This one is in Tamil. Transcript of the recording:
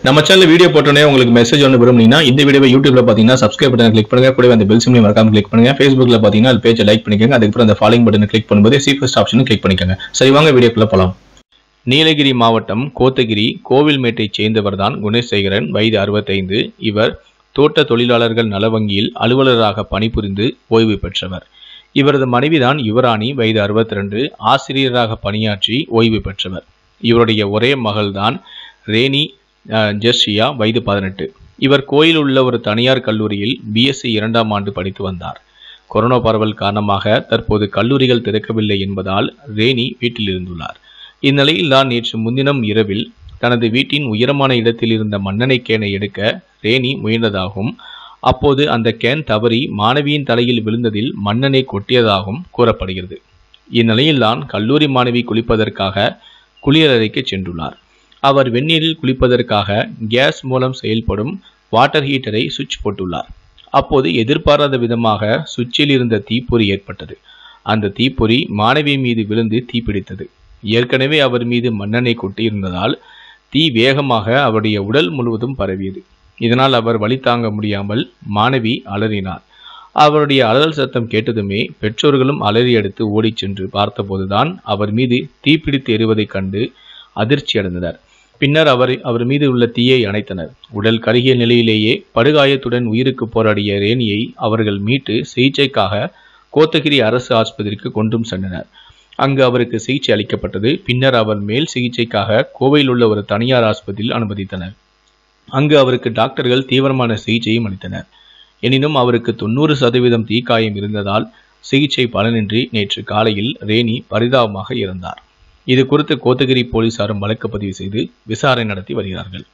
நம்ம சேனல் வீடியோ போட்டோன்னே உங்களுக்கு மெசேஜ் ஒன்று விரும்புனீங்கன்னா இந்த வீடியோவை யூடியூப்ல பார்த்தீங்கன்னா சப்ஸ்கிரைப் பட்டன் கிளிக் பண்ணுங்க கூடவே அந்த பெல் சிம்லையும் மறக்காம கிளிக் பண்ணுங்க ஃபேஸ்புக்ல பார்த்தீங்கன்னா அது பேஜை லைக் பண்ணிக்கோங்க அதுக்கப்புறம் அந்த ஃபாலோயிங் பட்டனை கிளிக் பண்ணும்போது சீஃபஸ்ட் ஆப்ஷனும் கிளிக் பண்ணிக்கோங்க சரி வாங்க வீடியோக்குள்ள போலாம் நீலகிரி மாவட்டம் கோத்தகிரி கோவில்மேட்டைச் சேர்ந்தவர்தான் குணேசேகரன் வயது அறுபத்தைந்து இவர் தோட்ட தொழிலாளர்கள் நல வங்கியில் அலுவலராக பணிபுரிந்து ஓய்வு பெற்றவர் இவரது மனைவிதான் யுவராணி வயது அறுபத்தி ரெண்டு ஆசிரியராக பணியாற்றி ஓய்வு பெற்றவர் இவருடைய ஒரே மகள்தான் ரேனி அஹ், ஜெர்ஷியா வயது பதினெட்டு இவர் கோயில் உள்ள ஒரு தனியார் கல்லூரியில் பிஎஸ்சி இரண்டாம் ஆண்டு படித்து வந்தார் கொரோனா பரவல் காரணமாக தற்போது கல்லூரிகள் திறக்கவில்லை என்பதால் ரேனி வீட்டில் இருந்துள்ளார் இந்நிலையில் தான் நேற்று முன்தினம் இரவில் தனது வீட்டின் உயரமான இடத்தில் இருந்த மண்ணெண்ணெய் கேனை எடுக்க ரேனி முயன்றதாகவும் அப்போது அந்த கேன் தவறி மாணவியின் தலையில் விழுந்ததில் மண்ணெண்ணெய் கொட்டியதாகவும் கூறப்படுகிறது இந்நிலையில்தான் கல்லூரி மாணவி குளிப்பதற்காக குளியலறைக்கு சென்றுள்ளார் அவர் வெந்நீரில் குளிப்பதற்காக கேஸ் மூலம் செயல்படும் வாட்டர் ஹீட்டரை சுவிட்ச் போட்டுள்ளார் அப்போது எதிர்பாராத விதமாக சுவிட்சில் இருந்த தீப்பொறி ஏற்பட்டது அந்த தீப்பொறி மாணவி மீது விழுந்து தீப்பிடித்தது ஏற்கனவே அவர் மீது மண்ணெண்ணெய் கொட்டி இருந்ததால் தீ வேகமாக அவருடைய உடல் முழுவதும் பரவியது இதனால் அவர் வலி தாங்க முடியாமல் மாணவி அலறினார் அவருடைய அலறல் சத்தம் கேட்டதுமே பெற்றோர்களும் அலறி எடுத்து ஓடிச் சென்று பார்த்தபோதுதான் அவர் மீது தீப்பிடித்து எரிவதைக் கண்டு அதிர்ச்சி அடைந்தனர் பின்னர் அவர் அவர் மீது உள்ள தீயை அணைத்தனர் உடல் கருகிய நிலையிலேயே படுகாயத்துடன் உயிருக்கு போராடிய ரேணியை அவர்கள் மீட்டு சிகிச்சைக்காக கோத்தகிரி அரசு ஆஸ்பத்திரிக்கு கொண்டும் சென்றனர் அங்கு அவருக்கு சிகிச்சை அளிக்கப்பட்டது பின்னர் அவர் மேல் சிகிச்சைக்காக கோவையில் உள்ள ஒரு தனியார் ஆஸ்பத்திரியில் அனுமதித்தனர் அங்கு அவருக்கு டாக்டர்கள் தீவிரமான சிகிச்சையும் அளித்தனர் எனினும் அவருக்கு தொண்ணூறு சதவீதம் தீக்காயம் இருந்ததால் சிகிச்சை பலனின்றி நேற்று காலையில் ரேணி பரிதாபமாக இறந்தார் இது குறித்து கோத்தகிரி போலீசாரும் வழக்கு பதிவு செய்து விசாரணை நடத்தி வருகிறார்கள்